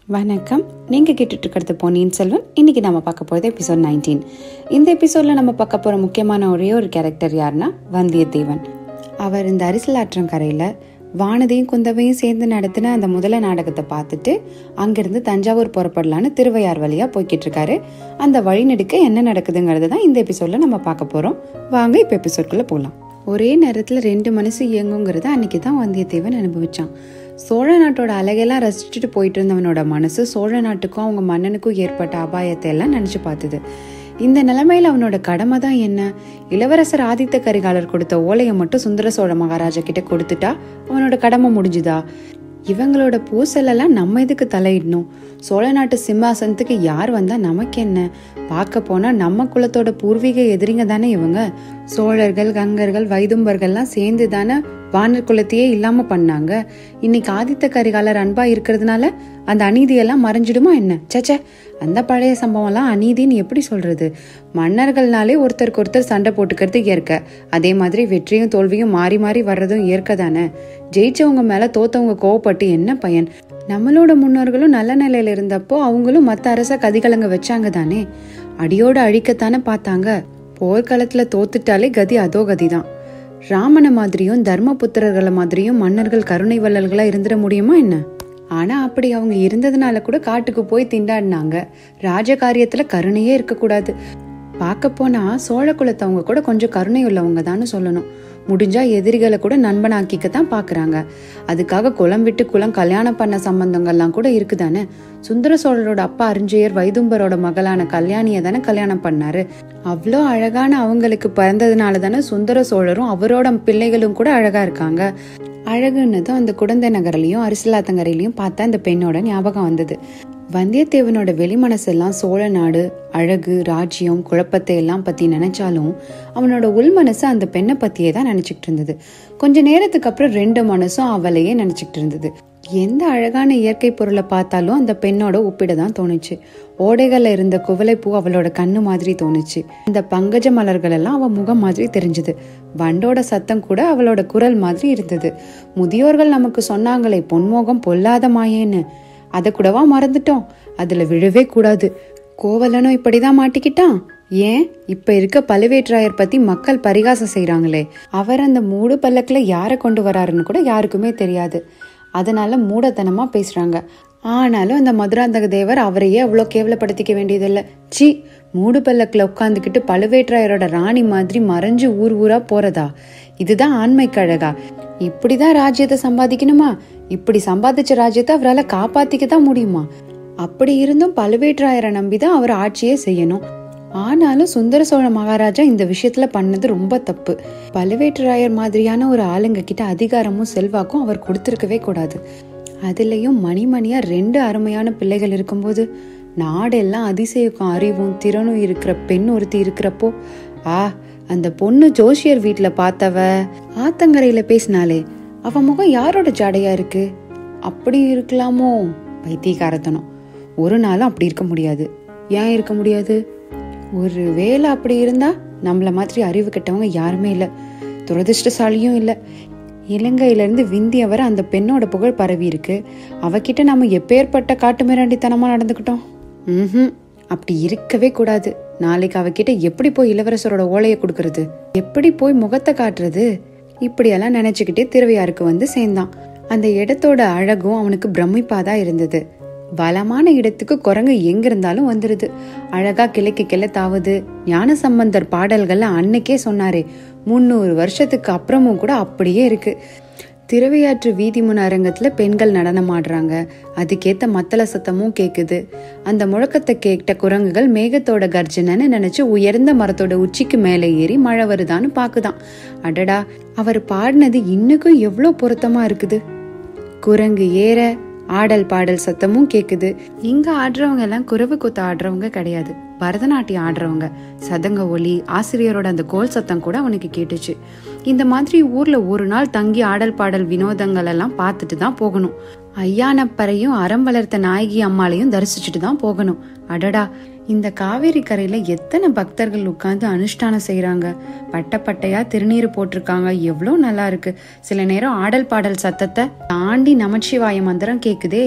வணக்கம் நீங்கள் கேட்டுட்டு இருக்கிறது பொன்னியின் செல்வன் இன்னைக்கு நம்ம பார்க்க போகிறது எபிசோட் நைன்டீன் இந்த எபிசோடில் நம்ம பார்க்க போகிற முக்கியமான ஒரே ஒரு கேரக்டர் யாருன்னா வந்தியத்தேவன் அவர் இந்த அரிசலாற்றங்கரையில் வானதியும் குந்தவையும் சேர்ந்து நடத்தின அந்த முதல நாடகத்தை பார்த்துட்டு அங்கிருந்து தஞ்சாவூர் புறப்படலான்னு திருவையார் வழியாக போய்கிட்டு இருக்காரு அந்த வழிநெடுக்க என்ன நடக்குதுங்கிறது தான் இந்த எபிசோடில் நம்ம பார்க்க போகிறோம் வாங்க இப்போ எபிசோட்குள்ளே போகலாம் ஒரே நேரத்தில் ரெண்டு மனசு இயங்குங்கிறத அன்னைக்கு தான் வந்தியத்தேவன் அனுபவிச்சான் சோழ நாட்டோட அழகெல்லாம் ரசிச்சுட்டு போயிட்டு இருந்தவனோட மனசு சோழ நாட்டுக்கும் அவங்க மன்னனுக்கும் ஏற்பட்ட அபாயத்தை எல்லாம் நினைச்சு பார்த்தது இந்த நிலைமையில அவனோட கடமை தான் என்ன இளவரசர் ஆதித்த கரிகாலர் கொடுத்த ஓலையை மட்டும் சுந்தர சோழ மகாராஜா கிட்ட கொடுத்துட்டா அவனோட கடமை முடிஞ்சுதா இவங்களோட பூசலெல்லாம் நம்ம எதுக்கு தலையிடணும் சோழ நாட்டு சிம்மாசனத்துக்கு யார் வந்தா நமக்கு என்ன பார்க்க போனா நம்ம குலத்தோட பூர்வீக எதிரிங்க தானே இவங்க சோழர்கள் கங்கர்கள் வைதும்பர்கள்லாம் சேர்ந்து தானே வானர் குலத்தையே இல்லாம பண்ணாங்க இன்னைக்கு ஆதித்த கரிகாலர் அன்பா இருக்கிறதுனால அந்த அநீதியெல்லாம் மறைஞ்சிடுமா என்ன சச்சே அந்த பழைய சம்பவம்லாம் அநீதின்னு எப்படி சொல்றது மன்னர்கள்னாலே ஒருத்தருக்கு ஒருத்தர் சண்டை போட்டுக்கிறது இயற்கை அதே மாதிரி வெற்றியும் தோல்வியும் மாறி மாறி வர்றதும் இயற்கை தானே ஜெயிச்சவங்க மேல தோத்தவங்க கோவப்பட்டு என்ன பயன் நம்மளோட முன்னோர்களும் நல்ல நிலையில இருந்தப்போ அவங்களும் மத்த அரச கதிகலங்க வச்சாங்க தானே அடியோட அழிக்கத்தானே பார்த்தாங்க போர்க்களத்துல தோத்துட்டாலே கதி அதோ கதிதான் ராமனை மாதிரியும் தர்மபுத்திரர்களை மாதிரியும் மன்னர்கள் கருணை வள்ளல்களா இருந்துட முடியுமா என்ன ஆனா அப்படி அவங்க இருந்ததுனால கூட காட்டுக்கு போய் திண்டாடினாங்க ராஜகாரியத்துல கருணையே இருக்கக்கூடாது பார்க்க போனா சோழ குலத்தவங்க கூட கொஞ்சம் கருணை உள்ளவங்க தான்னு சொல்லணும் முடிஞ்சா எதிரிகளை கூட நண்பனாக்கிக்கத்தான் பாக்குறாங்க அதுக்காக குலம் விட்டு குலம் கல்யாணம் பண்ண சம்பந்தங்கள்லாம் கூட இருக்குதானே சுந்தர சோழரோட அப்பா அரிஞ்சயர் வைதும்பரோட மகளான கல்யாணிய தானே கல்யாணம் பண்ணாரு அவ்வளோ அழகான அவங்களுக்கு பிறந்ததுனால தானே சுந்தர சோழரும் அவரோட பிள்ளைகளும் கூட அழகா இருக்காங்க அழகுன்னதும் அந்த குடந்தை நகரிலையும் அரிசலாத்தங்கரையிலையும் பார்த்தா அந்த பெண்ணோட ஞாபகம் வந்தது வந்தியத்தேவனோட வெளிமனசெல்லாம் சோழ நாடு அழகு ராஜ்யம் குழப்பத்தை எல்லாம் பத்தி நினைச்சாலும் அவனோட உள் மனசு அந்த பெண்ணை பத்தியே தான் நினைச்சுக்கிட்டு இருந்தது கொஞ்ச நேரத்துக்கு அப்புறம் ரெண்டு மனசும் அவளையே நினைச்சுக்கிட்டு இருந்தது எந்த அழகான இயற்கை பொருளை பார்த்தாலும் அந்த பெண்ணோட ஒப்பிட தான் தோணுச்சு ஓடைகள்ல இருந்த குவளை பூ அவளோட கண்ணு மாதிரி தோணுச்சு இந்த பங்கஜ மலர்கள் எல்லாம் அவ முகம் மாதிரி தெரிஞ்சது வண்டோட சத்தம் கூட அவளோட குரல் மாதிரி இருந்தது முதியோர்கள் நமக்கு சொன்னாங்களே பொன்மோகம் பொல்லாத மாயேன்னு அதை கூடவா மறந்துட்டோம் அதுல விழவே கூடாது கோவலனும் இப்படிதான் மாட்டிக்கிட்டான் ஏன் இப்ப இருக்க பழுவேற்றாயர் பத்தி மக்கள் பரிகாசம் செய்யறாங்களே அவர் அந்த மூடு பல்லக்குல யாரை கொண்டு வராருன்னு கூட யாருக்குமே தெரியாது அதனால மூடத்தனமா பேசுறாங்க ஆனாலும் அந்த மதுராந்தக தேவர் அவரையே அவ்வளோ கேவலப்படுத்திக்க வேண்டியதில்லை சி மூடு பல்லக்கில் உட்காந்துக்கிட்டு பழுவேற்றாயரோட ராணி மாதிரி மறைஞ்சு ஊர் ஊரா போறதா இதுதான் ஆண்மைக்கு அழகா இப்படிதான் ராஜ்யத்தை சம்பாதிக்கணுமா இப்படி சம்பாதிச்ச ராஜ்யத்தை அவரால் காப்பாத்திக்க தான் முடியுமா அப்படி இருந்தும் பழுவேற்றாயரை நம்பிதான் அவர் ஆட்சியே செய்யணும் ஆனாலும் சுந்தர சோழ மகாராஜா இந்த விஷயத்துல பண்ணது ரொம்ப தப்பு பழுவேற்றாயர் மாதிரியான ஒரு ஆளுங்க கிட்ட அதிகாரமும் செல்வாக்கும் அவர் கொடுத்திருக்கவே கூடாது அதுலயும் மணிமணியா ரெண்டு அருமையான பிள்ளைகள் இருக்கும்போது நாடெல்லாம் அதிசயக்கும் அறிவும் திறனும் இருக்கிற பெண் ஒருத்தி இருக்கிறப்போ ஆ அந்த பொண்ணு ஜோஷியர் வீட்டுல பார்த்தவ ஆத்தங்கரையில பேசினாலே அவ முகம் யாரோட ஜாடையா இருக்கு அப்படி இருக்கலாமோ பைத்தியக்காரத்தனம் ஒரு நாளும் அப்படி இருக்க முடியாது ஏன் இருக்க முடியாது ஒரு வேலை அப்படி இருந்தா நம்மள மாதிரி அறிவு கெட்டவங்க யாருமே இல்ல துரதிருஷ்டசாலியும் இல்ல இலங்கையில இருந்து விந்திய வர அந்த பெண்ணோட புகழ் பரவி இருக்கு அவகிட்ட நாம எப்பேற்பட்ட காட்டு மிராண்டித்தனமா நடந்துக்கிட்டோம் ம் அப்படி இருக்கவே கூடாது நாளைக்கு அவகிட்ட எப்படி போய் இளவரசரோட ஓலையை கொடுக்கறது எப்படி போய் முகத்தை காட்டுறது இப்படியெல்லாம் நினைச்சுக்கிட்டே திருவையாருக்கு வந்து சேர்ந்தான் அந்த இடத்தோட அழகும் அவனுக்கு பிரமிப்பாதான் இருந்தது வளமான இடத்துக்கு குரங்கு எங்க இருந்தாலும் வந்துருது அழகா கிளைக்கு கிளை தாவுது ஞான சம்பந்தர் பாடல்கள்ல அன்னைக்கே சொன்னாரே முன்னூறு வருஷத்துக்கு அப்புறமும் கூட அப்படியே இருக்கு திருவையாற்று வீதி முன் அரங்கத்துல பெண்கள் நடனம் ஆடுறாங்க அதுக்கேத்த மத்தள சத்தமும் கேக்குது அந்த முழக்கத்தை கேட்ட குரங்குகள் மேகத்தோட கர்ஜனைன்னு நினைச்சு உயர்ந்த மரத்தோட உச்சிக்கு மேலே ஏறி மழை வருதான்னு பாக்குதான் அடடா அவர் பாடினது இன்னுக்கும் எவ்வளோ பொருத்தமா இருக்குது குரங்கு ஏற ஆடல் பாடல் சத்தமும் கேக்குது இங்க ஆடுறவங்க எல்லாம் குறவு குத்த ஆடுறவங்க கிடையாது பரதநாட்டியம் ஆடுறவங்க சதங்க ஒலி ஆசிரியரோட அந்த கோல் சத்தம் கூட அவனுக்கு கேட்டுச்சு இந்த மாதிரி ஊர்ல ஒரு நாள் தங்கி ஆடல் பாடல் வினோதங்கள் எல்லாம் பார்த்துட்டு தான் போகணும் ஐயானப்பரையும் அறம் வளர்த்த நாயகி அம்மாளையும் தரிசிச்சுட்டு தான் போகணும் அடடா இந்த காவேரி கரையில எத்தனை பக்தர்கள் உட்கார்ந்து அனுஷ்டானம் செய்யறாங்க பட்ட பட்டையா திருநீர் போட்டிருக்காங்க எவ்வளோ நல்லா இருக்கு சில நேரம் ஆடல் பாடல் சத்தத்தை தாண்டி நமச்சிவாய மந்திரம் கேக்குதே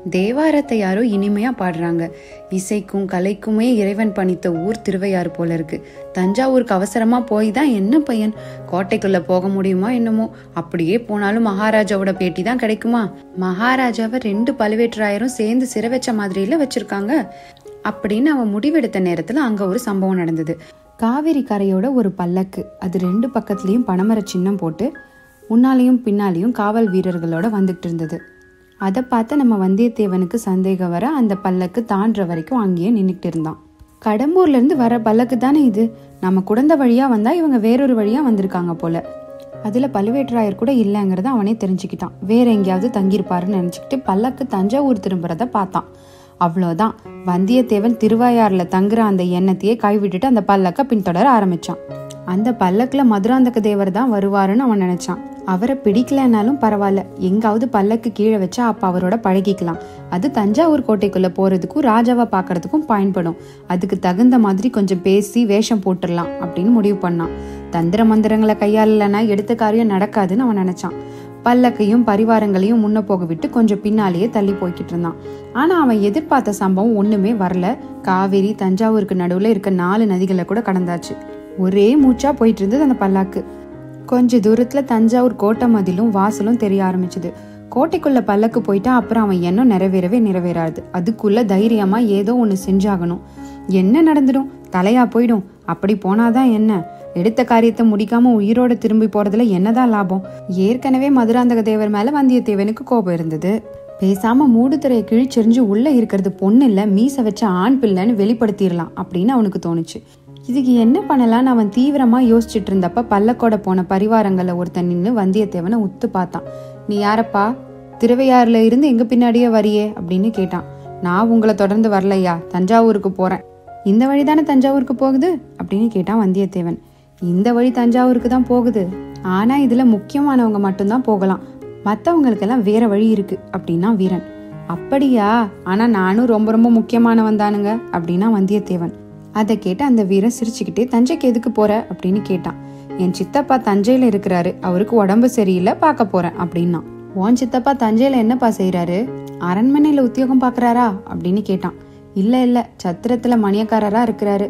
தேவாரத்தை யாரோ இனிமையா பாடுறாங்க இசைக்கும் கலைக்குமே இறைவன் பணித்த ஊர் திருவையாறு போல இருக்கு தஞ்சாவூருக்கு அவசரமா போய் தான் என்ன பையன் கோட்டைக்குள்ள போக முடியுமா என்னமோ அப்படியே போனாலும் மகாராஜாவோட பேட்டி தான் கிடைக்குமா மகாராஜாவை ரெண்டு பழுவேட்டராயரும் சேர்ந்து சிறை வச்ச மாதிரியில வச்சிருக்காங்க அப்படின்னு அவன் முடிவெடுத்த நேரத்துல அங்க ஒரு சம்பவம் நடந்தது காவிரி கரையோட ஒரு பல்லக்கு அது ரெண்டு பக்கத்துலயும் பனைமர சின்னம் போட்டு முன்னாலையும் பின்னாலையும் காவல் வீரர்களோட வந்துட்டு இருந்தது அதை பார்த்து நம்ம வந்தியத்தேவனுக்கு சந்தேகம் வர அந்த பல்லக்கு தாண்டுற வரைக்கும் அங்கேயே நின்றுட்டு இருந்தான் கடம்பூர்ல இருந்து வர பல்லக்கு தானே இது நம்ம குடந்த வழியா வந்தா இவங்க வேறொரு வழியா வந்திருக்காங்க போல அதுல பழுவேட்டராயர் கூட இல்லைங்கிறத அவனே தெரிஞ்சுக்கிட்டான் வேற எங்கேயாவது தங்கியிருப்பாருன்னு நினைச்சுக்கிட்டு பல்லக்கு தஞ்சாவூர் திரும்புறத பார்த்தான் அவ்வளோதான் வந்தியத்தேவன் திருவாயாறுல தங்குற அந்த எண்ணத்தையே கைவிட்டுட்டு அந்த பல்லக்க பின்தொடர ஆரம்பிச்சான் அந்த பல்லக்குல மதுராந்தக தேவர் தான் வருவாருன்னு அவன் நினைச்சான் அவரை பிடிக்கலனாலும் பரவாயில்ல எங்காவது பல்லக்கு கீழே வச்சா அப்ப அவரோட பழகிக்கலாம் அது தஞ்சாவூர் கோட்டைக்குள்ள போறதுக்கும் ராஜாவை பார்க்கறதுக்கும் பயன்படும் அதுக்கு தகுந்த மாதிரி கொஞ்சம் பேசி வேஷம் போட்டுடலாம் அப்படின்னு முடிவு பண்ணான் தந்திர மந்திரங்களை கையாளலனா எடுத்த காரியம் நடக்காதுன்னு அவன் நினைச்சான் பல்லக்கையும் பரிவாரங்களையும் முன்ன போக விட்டு கொஞ்சம் பின்னாலேயே தள்ளி போய்கிட்டு இருந்தான் ஆனா அவன் எதிர்பார்த்த சம்பவம் ஒண்ணுமே வரல காவேரி தஞ்சாவூருக்கு நடுவுல இருக்க நாலு நதிகளை கூட கடந்தாச்சு ஒரே மூச்சா போயிட்டு இருந்தது அந்த பல்லாக்கு கொஞ்ச தூரத்துல தஞ்சாவூர் கோட்டை மதிலும் வாசலும் தெரிய ஆரம்பிச்சது கோட்டைக்குள்ள பல்லக்கு போயிட்டா அப்புறம் அவன் எண்ணம் நிறைவேறவே நிறைவேறாது அதுக்குள்ள தைரியமா ஏதோ ஒண்ணு செஞ்சாகணும் என்ன நடந்துடும் தலையா போயிடும் அப்படி போனாதான் என்ன எடுத்த காரியத்தை முடிக்காம உயிரோட திரும்பி போறதுல என்னதான் லாபம் ஏற்கனவே மதுராந்தக தேவர் மேல வந்தியத்தேவனுக்கு கோபம் இருந்தது பேசாம மூடுதுறையை கிழிச்செறிஞ்சு உள்ள இருக்கிறது பொண்ணு இல்ல மீச வச்ச ஆண் பிள்ளைன்னு வெளிப்படுத்திடலாம் அப்படின்னு அவனுக்கு தோணுச்சு இதுக்கு என்ன பண்ணலாம்னு அவன் தீவிரமா யோசிச்சுட்டு இருந்தப்ப பல்லக்கோட போன பரிவாரங்கள்ல ஒருத்தன் நின்று வந்தியத்தேவனை உத்து பார்த்தான் நீ யாரப்பா திருவையாறுல இருந்து எங்க பின்னாடியே வரியே அப்படின்னு கேட்டான் நான் உங்களை தொடர்ந்து வரலையா தஞ்சாவூருக்கு போறேன் இந்த வழி தானே தஞ்சாவூருக்கு போகுது அப்படின்னு கேட்டான் வந்தியத்தேவன் இந்த வழி தஞ்சாவூருக்கு தான் போகுது ஆனா இதுல முக்கியமானவங்க மட்டும்தான் போகலாம் மத்தவங்களுக்கெல்லாம் வேற வழி இருக்கு அப்படின்னா வீரன் அப்படியா ஆனா நானும் ரொம்ப ரொம்ப முக்கியமானவன் தானுங்க அப்படின்னா வந்தியத்தேவன் அதை கேட்டு அந்த வீரன் சிரிச்சுக்கிட்டே தஞ்சைக்கு எதுக்கு போற அப்படின்னு கேட்டான் என் சித்தப்பா தஞ்சையில இருக்கிறாரு அவருக்கு உடம்பு சரியில்லை பார்க்க போறேன் அப்படின்னா உன் சித்தப்பா தஞ்சையில என்னப்பா செய்யறாரு அரண்மனையில உத்தியோகம் பாக்குறாரா அப்படின்னு கேட்டான் இல்ல இல்ல சத்திரத்துல மணியக்காரரா இருக்கிறாரு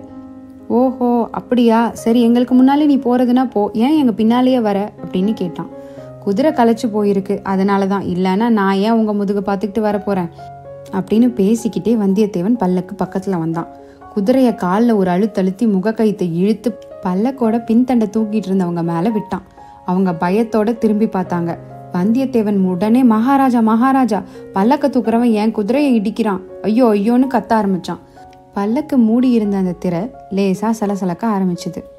ஓஹோ அப்படியா சரி எங்களுக்கு முன்னாலே நீ போறதுன்னா போ ஏன் எங்க பின்னாலேயே வர அப்படின்னு கேட்டான் குதிரை களைச்சு போயிருக்கு அதனால தான் இல்லைன்னா நான் ஏன் உங்க முதுக பார்த்துக்கிட்டு வர போறேன் அப்படின்னு பேசிக்கிட்டே வந்தியத்தேவன் பல்லக்கு பக்கத்துல வந்தான் குதிரைய காலில் ஒரு அழுத்தழுத்தி முகக்கயித்தை இழுத்து பல்லக்கோட பின்தண்டை தூக்கிட்டு இருந்தவங்க மேல விட்டான் அவங்க பயத்தோட திரும்பி பார்த்தாங்க வந்தியத்தேவன் உடனே மகாராஜா மகாராஜா பல்லக்க தூக்குறவன் என் குதிரையை இடிக்கிறான் ஐயோ ஐயோன்னு கத்த ஆரம்பிச்சான் பல்லக்கு மூடி இருந்த அந்த திரை லேசா சலசலக்க ஆரம்பிச்சது